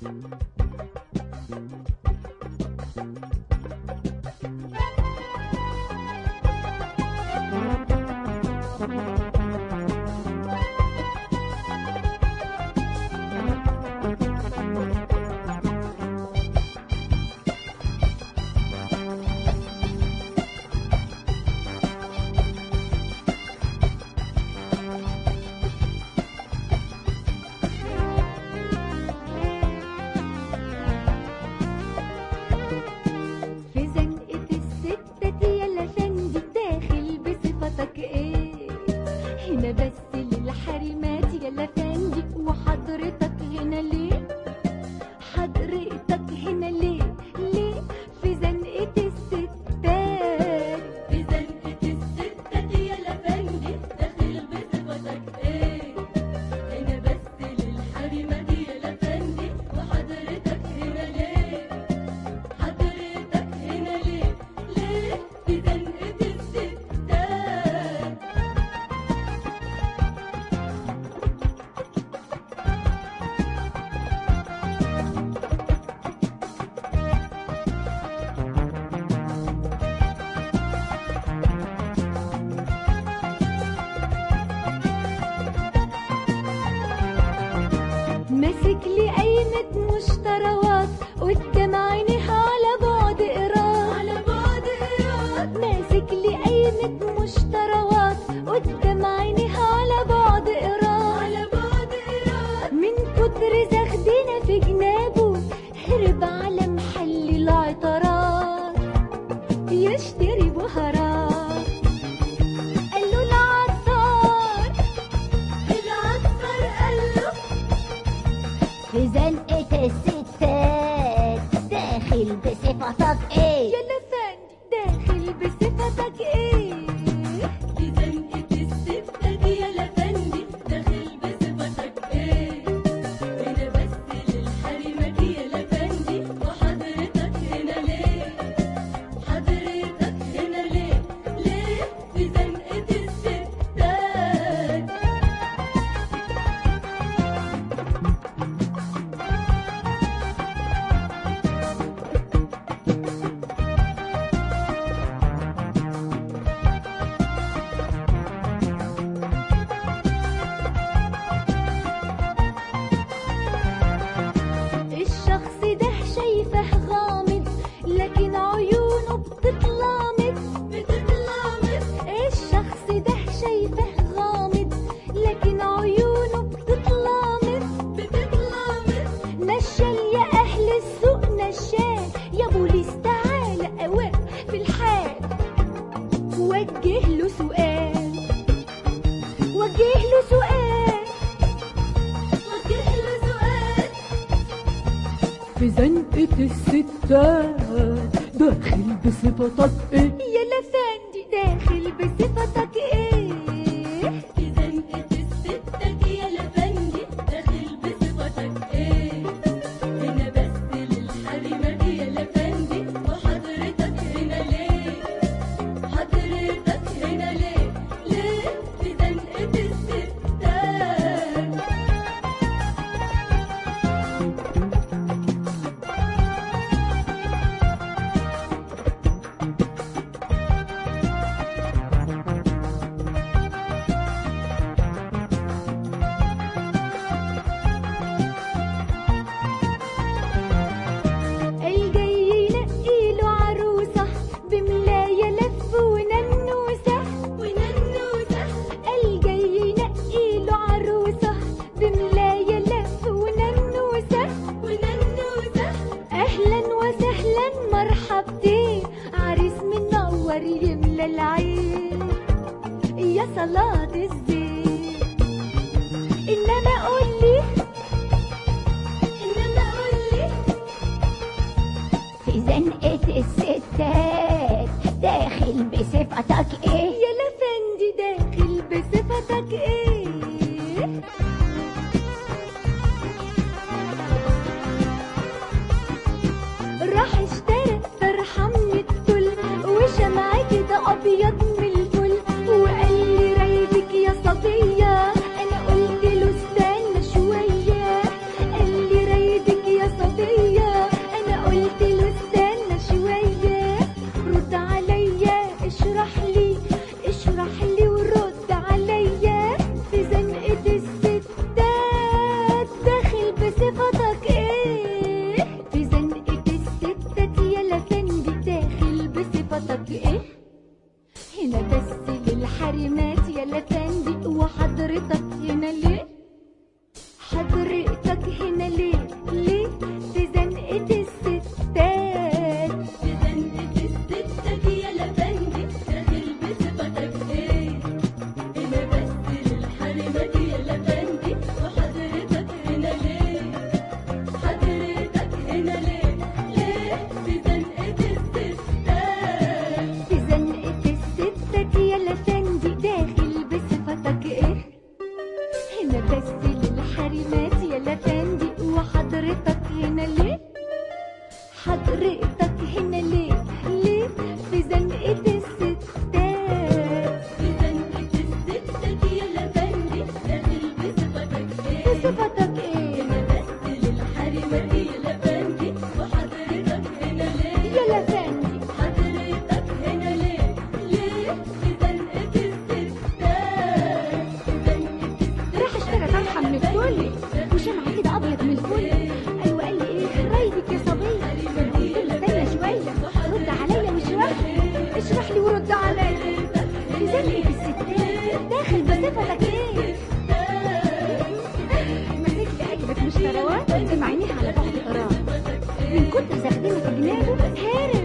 في زنقة الستة دي يلا فندي داخل بصفتك ايه هنا بس للحريمات يلا فندي وحضرتك هنا ليه حضرتك هنا ليه ليه في زنقة الستات في زنقة الستة دي يا لفندي داخل بصفتك ايه هنا بس للحريمة دي يا لفندي وحضرتك هنا ليه حضرتك هنا ليه ليه في زنقة الستات ماسك لي قايمة مشتروات قدام عينيها على بعد قراط على بعد قراد ماسك لي قايمة مشتروات قدام عينيها على بعد قراط على بعد قراد من كتر زخدنا في جنابه هرب على محل العطارات يشتري بهارات قال له العطار العطار قال له في زنقة الستات داخل بصفتك ايه يلا فندي داخل بصفتك ايه في زنقة الستة دي يا لفندي داخل بصفتك ايه هنا بس للحريمة دي يا لفندي وحضرتك هنا ليه حضرتك هنا ليه ليه في زنقة الستات الشخص ده شايفه غامض لكن عيونه بتتلامط بتتلامس الشخص ده شايفه غامض لكن عيونه بتتلامط بتتلامس نشال يا اهل السوق نشال يا بوليس تعالى اوقف في الحال وجه له سؤال وجه له سؤال وجه له سؤال في زنقة الستات داخل بصفتك ايه يلا فندي داخل بصفتك ايه في زنقة الستة دي يا لفندي داخل بصفتك ايه هنا بس للحريمة دي يا لفندي وحضرتك هنا ليه حضرتك هنا ليه ليه في زنقة الستات الجاي ينقي له عروسة بملاية لف وننوسة وننوسة الجاي ينقي له عروسة بملاية لف وننوسة وننوسة اهلا وسهلا مرحبتين عريس منور يملى العين يا صلاة الزين انما قولي انما قولي في زنقة الستات داخل بصفتك ايه يا فندي داخل بصفتك ايه راح اشترى فرحة من التل وشمعة كده ابيض من الفل وقال لي رايدك يا صبية انا قلت له استنى زنقة الستات داخل بصفتك ايه في زنقة الستات يا لفندي داخل بصفتك ايه هنا بس للحريمات يا لفندي وحضرتك هنا ليه حضرتك هنا ليه ليه في زنقة الستات في زنقة الستات يا لفندي داخل بصفتك ايه هنا بس للحريمات يا لفندي وحضرتك هنا ليه حضرتك هنا ليه ليه في زنقة الستات في زنقة الستات يا لفندي داخل بصفتك ايه هنا بس للحريمات يا لفندي وحضرتك هنا ليه حضرتك هنا ليه ليه في زنقة الستات في زنقة الستات يا لفندي داخل بصفتك ايه بصفتك ايه هنا بس للحريمات يا لفندي وحضرتك هنا ليه يا لفندي حضرتك هنا ليه ليه في زنقة الستات في زنقة راح اشترى طرحة من الكل وشمعة كده ابيض من الكل ايوه قال لي ايه رايدك يا صبية قلت له استنى شوية رد عليا واشرح لي اشرح لي ورد عليا في زنقة الستات داخل بصفتك ايه مسكت قلبك مش ثروات قدام عينيها على بعض قرار من كتر زخدمة جنابه هارب